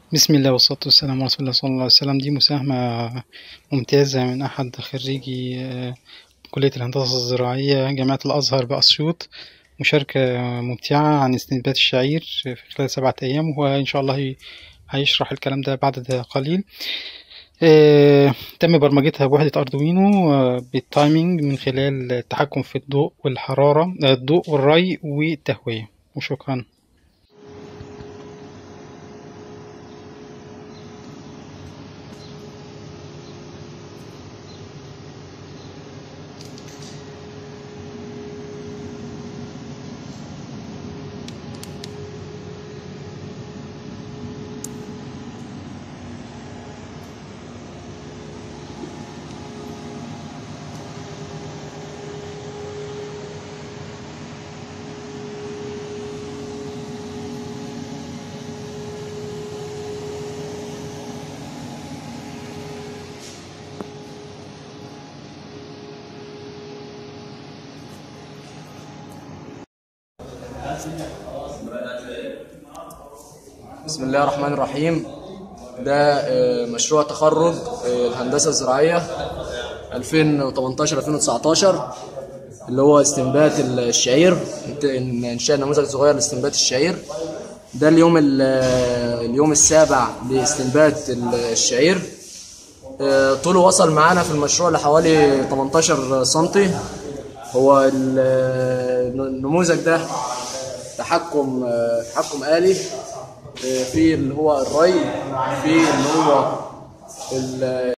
بسم الله والصلاة والسلام على رسول الله صلى الله عليه وسلم دي مساهمة ممتازة من أحد خريجي آه، كلية الهندسة الزراعية جامعة الأزهر بأسيوط مشاركة ممتعة عن استنبات الشعير في خلال سبعة أيام وهو إن شاء الله هي- هيشرح الكلام ده بعد ده قليل آه، تم برمجتها بوحدة أردوينو آه، بالتايمينج من خلال التحكم في الضوء والحرارة آه، الضوء والري والتهوية وشكرا بسم الله الرحمن الرحيم ده آه، مشروع تخرج آه، الهندسة الزراعية 2018 2019 اللي هو استنبات الشعير انت- إن- انشاء نموذج صغير لاستنبات الشعير ده اليوم ال- اليوم السابع لاستنبات الشعير آه، طوله وصل معانا في المشروع لحوالي 18 سنتي هو ال- النموذج ده تحكم آه، تحكم آلي آه، في اللي هو الري في اللي هو ال-